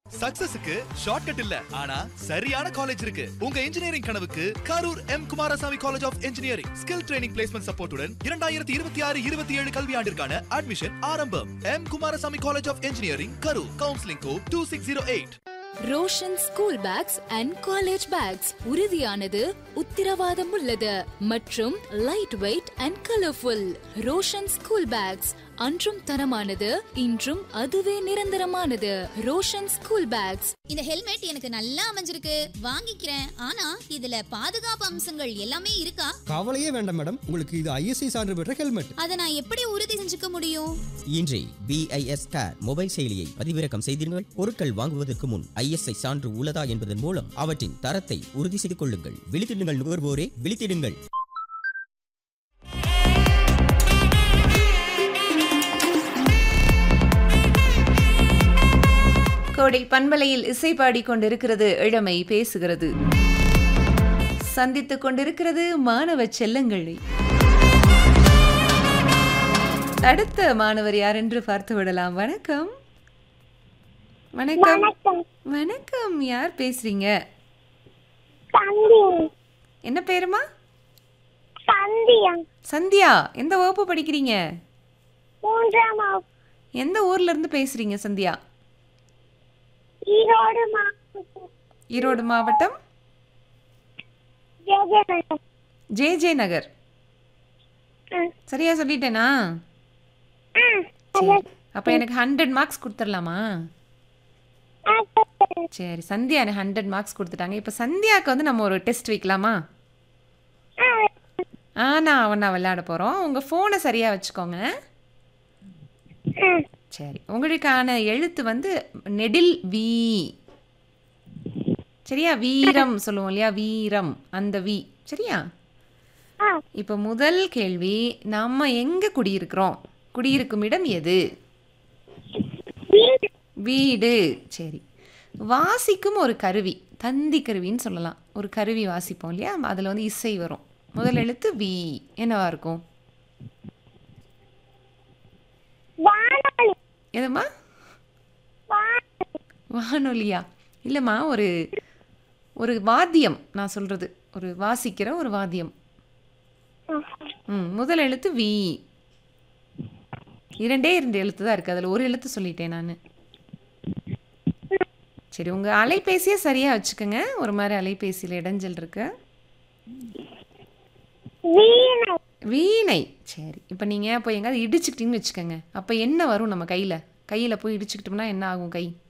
சக்சஸுக்கு shortcut இல்ல ஆனா சரியான காலேஜ் இருக்கு உங்க இன்ஜினியரிங் கனவுக்கு Karur M Kumarasamy college of engineering skill training placement சப்போர்ட்டுடன் இரண்டாயிரத்தி இருபத்தி ஆறு இருபத்தி ஏழு கல்வியாண்டிற்கான அட்மிஷன் ஆரம்பம் M Kumarasamy college of engineering Karur counselling code two six zero eight Roshan school bags and college bags உறுதியானது உத்திரவாதம் உள்ளது மற்றும் light weight and colourful Roshan school bags அன்றும் தரமானது இன்றும் அதுவே நிரந்தரமானது ரோஷன் ஸ்கூல் பேக்ஸ் இந்த ஹெல்மெட் எனக்கு நல்லா அமைஞ்சிருக்கு வாங்கிக்கிறேன் ஆனா இதுல பாதுகாப்பு அம்சங்கள் எல்லாமே இருக்கா கவலையே வேண்டாம் மேடம் உங்களுக்கு இது ஐஎஸ்ஐ சான்று பெற்ற ஹெல்மெட் அதை நான் எப்படி உறுதி செஞ்சுக்க முடியும் இன்றே பிஐஎஸ் கேர் மொபைல் செயலியை பதிவிறக்கம் செய்தீர்கள் பொருட்கள் வாங்குவதற்கு முன் ஐஎஸ்ஐ சான்று உள்ளதா என்பதன் மூலம் அவற்றின் தரத்தை உறுதி செய்து கொள்ளுங்கள் விழித்திடுங்கள் நுகர்வோரே விழித்திடுங்கள் கோடை பண்பலையில் இசை பாடிக் கொண்டிருக்கிறது இளமை பேசுகிறது சந்தித்துக் கொண்டிருக்கிறது மாணவ செல்லங்களை அடுத்த மாணவர் யார் என்று பார்த்து விடலாம் வணக்கம் வணக்கம் வணக்கம் யார் பேசுறீங்க என்ன பேருமா சந்தியா சந்தியா எந்த வகுப்பு படிக்கிறீங்க மூன்றாம் வகுப்பு எந்த ஊர்ல இருந்து பேசுறீங்க சந்தியா ஈரோடு மாவட்டம் ஈரோடு மாவட்டம் ஜெயஜனகம் ஜே ஜே நகர் சரியா சொல்லிட்டேனா சரி அப்போ எனக்கு ஹண்ட்ரட் மார்க்ஸ் கொடுத்துடலாமா சரி சந்தியா எனக்கு ஹண்ட்ரட் மார்க்ஸ் கொடுத்துட்டாங்க இப்போ சந்தியாவுக்கு வந்து நம்ம ஒரு டெஸ்ட் வைக்கலாமா ஆ நான் அவனா விளையாட போகிறோம் உங்கள் ஃபோனை சரியாக வச்சுக்கோங்க சரி உங்களுக்கான எழுத்து வந்து நெடில் வீ சரியா வீரம் சொல்லுவோம் இல்லையா வீரம் அந்த வி சரியா இப்போ முதல் கேள்வி நம்ம எங்கே குடியிருக்கிறோம் குடியிருக்கும் இடம் எது வீடு சரி வாசிக்கும் ஒரு கருவி தந்தி கருவின்னு சொல்லலாம் ஒரு கருவி வாசிப்போம் இல்லையா அதில் வந்து இசை வரும் முதல் எழுத்து வி என்னவா இருக்கும் வானொலி எதும்மா வானொலி வானொலியா இல்லைம்மா ஒரு ஒரு வாத்தியம் நான் சொல்கிறது ஒரு வாசிக்கிற ஒரு வாத்தியம் ம் முதல் எழுத்து வி இரண்டே இரண்டு எழுத்து தான் இருக்குது அதில் ஒரு எழுத்து சொல்லிட்டேன் நான் சரி உங்கள் அலைபேசியை சரியாக வச்சுக்கோங்க ஒரு மாதிரி அலைபேசியில் இடைஞ்சல் இருக்கு வீணை வீணை சரி இப்போ நீங்கள் இப்போ எங்கேயாவது இடிச்சுக்கிட்டீங்கன்னு வச்சுக்கோங்க அப்போ என்ன வரும் நம்ம கையில் கையில் போய் இடிச்சுக்கிட்டோம்னா என்ன ஆகும் கை